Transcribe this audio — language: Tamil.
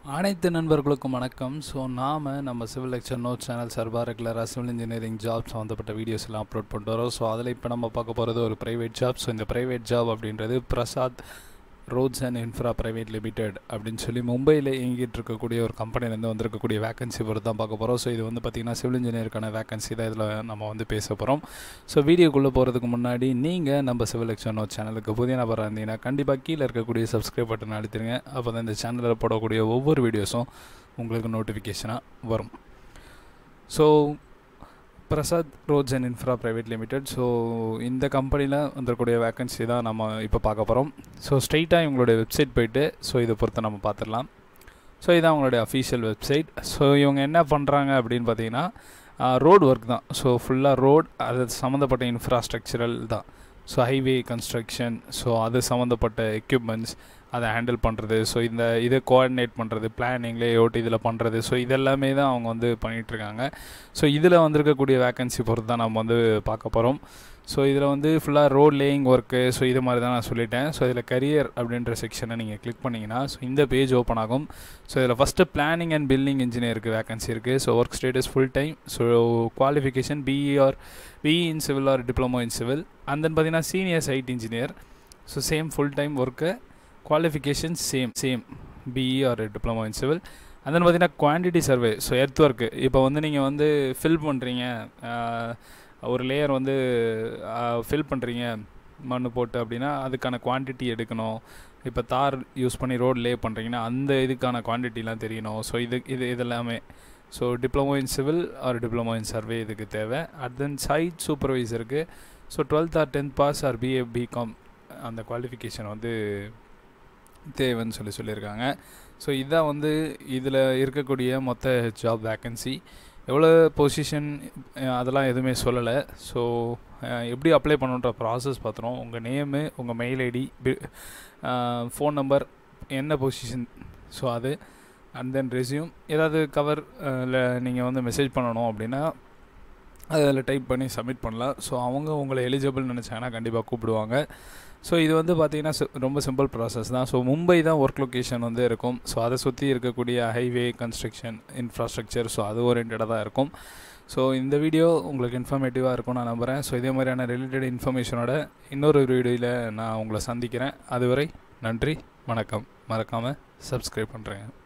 அனைத்து நண்பர்களுக்கும் வணக்கம் ஸோ நாம் நம்ம சிவில் லெக்சர் நோட் சேனல் சார்பாக ரெகுலராக சிவில் இன்ஜினியரிங் ஜாப் சம்மந்தப்பட்ட வீடியோஸ் எல்லாம் அப்லோட் பண்ணிட்டு வரோம் ஸோ அதில் இப்போ நம்ம பார்க்க போகிறது ஒரு ப்ரைவேட் ஜாப் ஸோ இந்த ப்ரைவேட் ஜாப் அப்படின்றது Prasad roads and infra private limited அப்படின்னு சொல்லி மும்பையில் இயங்கிட்டு இருக்கக்கூடிய ஒரு கம்பெனிலேருந்து வந்திருக்கக்கூடிய வேகன்சி பொறுத்து தான் பார்க்க போகிறோம் ஸோ இது வந்து பார்த்திங்கன்னா சிவில் இன்ஜினியருக்கான வேகன்சி தான் இதில் நம்ம வந்து பேச போகிறோம் ஸோ வீடியோக்குள்ளே போகிறதுக்கு முன்னாடி நீங்கள் நம்ம சிவில் லெக்சர் நோட் சேனலுக்கு புதிய நபராக இருந்தீங்கன்னா கண்டிப்பாக கீழே இருக்கக்கூடிய சப்ஸ்கிரைப் பட்டன் அழுத்திடுங்க அப்போ தான் இந்த சேனலில் போடக்கூடிய ஒவ்வொரு வீடியோஸும் உங்களுக்கு நோட்டிஃபிகேஷனாக வரும் so Prasad roads and infra private limited so இந்த கம்பெனியில் வந்திருக்கக்கூடிய வேக்கன்சி தான் நம்ம இப்போ பார்க்க போகிறோம் ஸோ ஸ்ட்ரெயிட்டாக இவங்களுடைய வெப்சைட் போயிட்டு ஸோ இதை பொறுத்து நம்ம பார்த்துடலாம் ஸோ இதான் அவங்களுடைய அஃபீஷியல் வெப்சைட் ஸோ இவங்க என்ன பண்ணுறாங்க அப்படின்னு பார்த்தீங்கன்னா ரோடு ஒர்க் தான் ஸோ ஃபுல்லாக ரோட் அது சம்மந்தப்பட்ட இன்ஃப்ராஸ்ட்ரக்சரல் தான் ஸோ ஹைவே கன்ஸ்ட்ரக்ஷன் ஸோ அது சம்மந்தப்பட்ட எக்யூப்மெண்ட்ஸ் அதை ஹேண்டில் பண்ணுறது ஸோ இந்த இதை கோஆர்டினேட் பண்ணுறது பிளானிங் லேஅவுட் இதில் பண்ணுறது ஸோ இதெல்லாமே தான் அவங்க வந்து பண்ணிகிட்ருக்காங்க ஸோ இதில் வந்திருக்கக்கூடிய வேக்கன்சி பொறுத்து தான் நம்ம வந்து பார்க்க போகிறோம் ஸோ இதில் வந்து ஃபுல்லாக ரோட் லேயிங் ஒர்க்கு ஸோ இது மாதிரி தான் நான் சொல்லிட்டேன் ஸோ இதில் கரியர் அப்படின்ற செக்ஷனை நீங்கள் கிளிக் பண்ணிங்கன்னா ஸோ இந்த பேஜ் ஓப்பன் ஆகும் ஸோ இதில் ஃபஸ்ட்டு பிளானிங் அண்ட் பில்டிங் இன்ஜினியருக்கு வேகன்சி இருக்குது so work status full time so qualification BE or BE in civil or diploma in civil and then பார்த்தீங்கன்னா senior site engineer so same full time work qualification same same BE or diploma in civil and then பார்த்தீங்கன்னா quantity survey so earth work இப்போ வந்து நீங்கள் வந்து ஃபில் பண்ணுறீங்க ஒரு லேயர் வந்து ஃபில் பண்ணுறீங்க மண் போட்டு அப்படின்னா அதுக்கான குவான்டிட்டி எடுக்கணும் இப்போ தார் யூஸ் பண்ணி ரோடு லே பண்ணுறீங்கன்னா அந்த இதுக்கான குவான்டிட்டிலாம் தெரியணும் ஸோ இது இது இதெல்லாமே so diploma in civil or diploma in survey இதுக்கு தேவை அட் தென் சைட் சூப்பர்வைசருக்கு so twelfth or tenth pass or BA BCom அந்த குவாலிஃபிகேஷன் வந்து தேவைன்னு சொல்லி சொல்லியிருக்காங்க ஸோ இதான் வந்து இதில் இருக்கக்கூடிய மொத்த ஜாப் வேக்கன்சி எவ்வளோ பொசிஷன் அதெல்லாம் எதுவுமே சொல்லலை ஸோ எப்படி அப்ளை பண்ணுன்ற ப்ராசஸ் பார்த்துறோம் உங்கள் நேமு உங்கள் மெயில் ஐடி ஃபோன் நம்பர் என்ன பொசிஷன் ஸோ அது அண்ட் தென் ரெசியூம் ஏதாவது கவர் நீங்கள் வந்து மெசேஜ் பண்ணணும் அப்படின்னா அதில் டைப் பண்ணி சப்மிட் பண்ணலாம் ஸோ அவங்க உங்களை எலிஜிபிள் நினச்சாங்கன்னா கண்டிப்பாக கூப்பிடுவாங்க ஸோ இது வந்து பார்த்திங்கன்னா ரொம்ப சிம்பிள் ப்ராசஸ் தான் ஸோ மும்பை தான் ஒர்க் லொக்கேஷன் வந்து இருக்கும் ஸோ அதை சுற்றி இருக்கக்கூடிய ஹைவே கன்ஸ்ட்ரக்ஷன் இன்ஃப்ராஸ்ட்ரக்சர் ஸோ அது ஓரியன்டாக தான் இருக்கும் ஸோ இந்த வீடியோ உங்களுக்கு இன்ஃபர்மேட்டிவாக இருக்கும் நான் நம்புகிறேன் ஸோ இதே மாதிரியான ரிலேட்டட் இன்ஃபர்மேஷனோட இன்னொரு வீடியோவில் நான் உங்களை சந்திக்கிறேன் அதுவரை நன்றி வணக்கம் மறக்காமல் சப்ஸ்கிரைப் பண்ணுறேன்